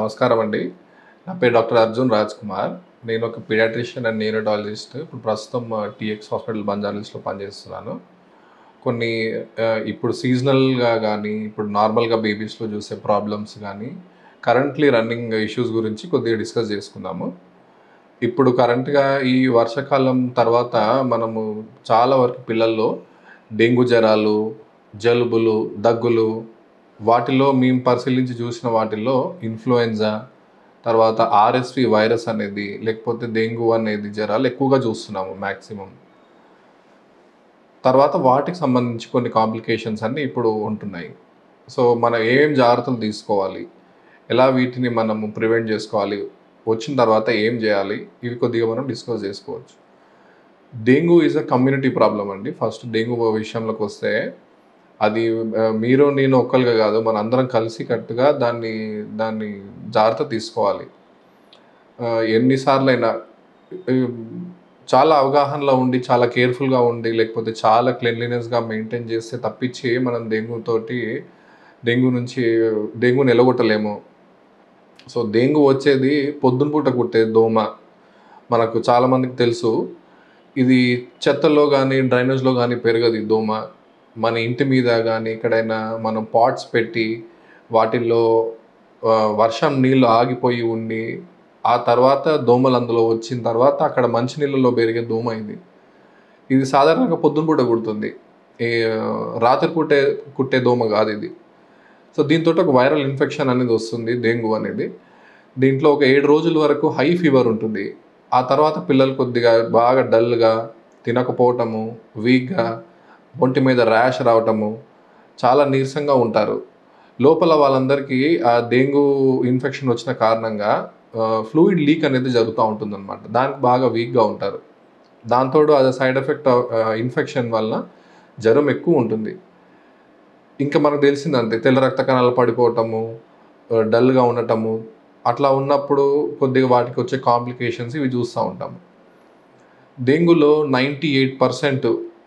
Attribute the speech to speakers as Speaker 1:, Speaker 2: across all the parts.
Speaker 1: నమస్కారం అండి నా పేరు డాక్టర్ అర్జున్ రాజ్ కుమార్ నేను ఒక పీడియాట్రిషియన్ అండ్ న్యూరోడాలజిస్ట్ ఇప్పుడు ప్రస్తుతం టీఎక్స్ హాస్పిటల్ బంజారాస్లో పనిచేస్తున్నాను కొన్ని ఆ, ఇప్పుడు సీజనల్గా కానీ ఇప్పుడు నార్మల్గా బేబీస్లో చూసే ప్రాబ్లమ్స్ కానీ కరెంట్లీ రన్నింగ్ ఇష్యూస్ గురించి కొద్దిగా డిస్కస్ చేసుకుందాము ఇప్పుడు కరెంట్గా ఈ వర్షాకాలం తర్వాత మనము చాలా వరకు పిల్లల్లో డెంగ్యూ జ్వరాలు జలుబులు దగ్గులు వాటిలో మేము పరిశీలించి చూసిన వాటిల్లో ఇన్ఫ్లుయెంజా తర్వాత ఆర్ఎస్వి వైరస్ అనేది లేకపోతే డెంగ్యూ అనేది జ్వరాలు ఎక్కువగా చూస్తున్నాము మ్యాక్సిమం తర్వాత వాటికి సంబంధించి కొన్ని కాంప్లికేషన్స్ అన్నీ ఇప్పుడు ఉంటున్నాయి సో మనం ఏం జాగ్రత్తలు తీసుకోవాలి ఎలా వీటిని మనము ప్రివెంట్ చేసుకోవాలి వచ్చిన తర్వాత ఏం చేయాలి ఇవి కొద్దిగా మనం డిస్కస్ చేసుకోవచ్చు dengue is a community problem అండి ఫస్ట్ డెంగ్యూ విషయంలోకి వస్తే అది ఆ, మీరు నేను ఒక్కరిగా కాదు మన అందరం కలిసి కట్టుగా దాన్ని దాన్ని జాగ్రత్త తీసుకోవాలి ఆ, ఎన్నిసార్లు అయినా ఆ, చాలా అవగాహనలో ఉండి చాలా కేర్ఫుల్గా ఉండి లేకపోతే చాలా క్లెన్లీనెస్గా మెయింటైన్ చేస్తే తప్పించి మనం డెంగ్యూ తోటి డెంగ్యూ నుంచి డెంగ్యూని ఎలగొట్టలేము సో డెంగ్యూ వచ్చేది పొద్దున పూట కుట్టే దోమ మనకు చాలామందికి తెలుసు ఇది చెత్తలో కానీ డ్రైనేజ్లో కానీ పెరగదు ఈ దోమ మన ఇంటి మీద కానీ ఎక్కడైనా మనం పాట్స్ పెట్టి వాటిల్లో ఆ, వర్షం నీళ్ళు ఆగిపోయి ఉండి ఆ తర్వాత దోమలు అందులో వచ్చిన తర్వాత అక్కడ మంచినీళ్ళలో పెరిగే దోమ ఇది ఇది సాధారణంగా పొద్దున పూట కుడుతుంది ఈ ఆ, రాత్రి పూటే కుట్టే దోమ కాదు ఇది సో దీంతో ఒక వైరల్ ఇన్ఫెక్షన్ అనేది వస్తుంది డెంగ్యూ అనేది దీంట్లో ఒక ఏడు రోజుల వరకు హై ఫీవర్ ఉంటుంది ఆ తర్వాత పిల్లలు కొద్దిగా బాగా డల్గా తినకపోవటము వీక్గా ఒంటి మీద ర్యాష్ రావటము చాలా నీరసంగా ఉంటారు లోపల వాళ్ళందరికీ ఆ డెంగ్యూ ఇన్ఫెక్షన్ వచ్చిన కారణంగా ఫ్లూయిడ్ లీక్ అనేది జరుగుతూ ఉంటుంది అనమాట దానికి బాగా వీక్గా ఉంటారు దాంతో అది సైడ్ ఎఫెక్ట్ ఇన్ఫెక్షన్ వలన జ్వరం ఎక్కువ ఉంటుంది ఇంకా మనకు తెలిసిందంతే తెల్ల రక్త కణాలు పడిపోవటము ఆ, డల్గా ఉండటము అట్లా ఉన్నప్పుడు కొద్దిగా వాటికి వచ్చే కాంప్లికేషన్స్ ఇవి చూస్తూ ఉంటాము డెంగ్యూలో నైంటీ ఎయిట్ పర్సెంట్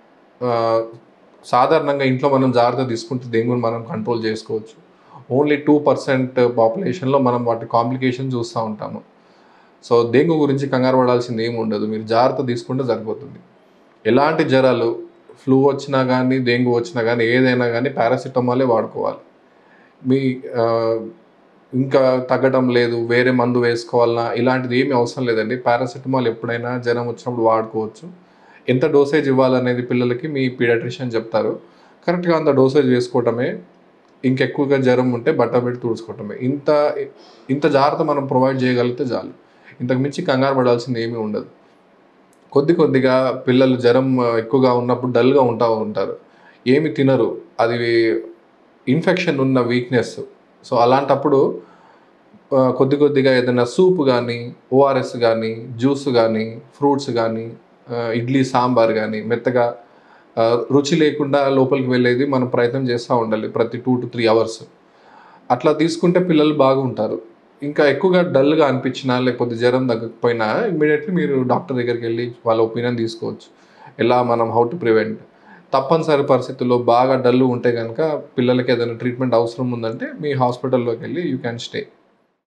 Speaker 1: సాధారణంగా ఇంట్లో మనం జాగ్రత్త తీసుకుంటే డెంగ్యూని మనం కంట్రోల్ చేసుకోవచ్చు ఓన్లీ టూ పర్సెంట్ పాపులేషన్లో మనం వాటి కాంప్లికేషన్ చూస్తూ ఉంటాము సో డెంగ్యూ గురించి కంగారు పడాల్సింది ఏమి ఉండదు మీరు జాగ్రత్త తీసుకుంటే సరిపోతుంది ఎలాంటి జ్వరాలు ఫ్లూ వచ్చినా కానీ డెంగ్యూ వచ్చినా కానీ ఏదైనా కానీ పారాసిటమాలే వాడుకోవాలి మీ ఆ, ఇంకా తగ్గడం లేదు వేరే మందు వేసుకోవాలన్నా ఇలాంటిది ఏమీ అవసరం లేదండి పారాసిటమాల్ ఎప్పుడైనా జ్వరం వచ్చినప్పుడు వాడుకోవచ్చు ఎంత డోసేజ్ ఇవ్వాలనేది పిల్లలకి మీ పీడియాట్రిషియన్ చెప్తారు కరెక్ట్గా అంత డోసేజ్ వేసుకోవటమే ఇంకెక్కువగా జ్వరం ఉంటే బట్ట పెట్టి తుడుచుకోవటమే ఇంత ఇంత జాగ్రత్త మనం ప్రొవైడ్ చేయగలిగితే చాలు ఇంతకు మించి కంగారు పడాల్సింది ఏమీ ఉండదు కొద్ది కొద్దిగా పిల్లలు జ్వరం ఆ, ఎక్కువగా ఉన్నప్పుడు డల్గా ఉంటా ఉంటారు ఏమి తినరు అది ఇన్ఫెక్షన్ ఉన్న వీక్నెస్ సో అలాంటప్పుడు ఆ, కొద్ది కొద్దిగా ఏదైనా సూప్ కానీ ఓఆర్ఎస్ కానీ జ్యూస్ కానీ ఫ్రూట్స్ కానీ ఆ, ఇడ్లీ సాంబార్ కానీ మెత్తగా ఆ, రుచి లేకుండా లోపలికి వెళ్ళేది మనం ప్రయత్నం చేస్తూ ఉండాలి ప్రతి టూ టు త్రీ అవర్స్ అట్లా తీసుకుంటే పిల్లలు బాగుంటారు ఇంకా ఎక్కువగా డల్గా అనిపించినా లేకపోతే జ్వరం తగ్గకపోయినా ఇమ్మీడియట్లీ మీరు డాక్టర్ దగ్గరికి వెళ్ళి వాళ్ళ ఒపీనియన్ తీసుకోవచ్చు ఎలా మనం హౌ టు ప్రివెంట్ తప్పనిసరి పరిస్థితుల్లో బాగా డల్ ఉంటే కనుక పిల్లలకి ఏదైనా ట్రీట్మెంట్ అవసరం ఉందంటే మీ హాస్పిటల్లోకి వెళ్ళి యూ క్యాన్ స్టే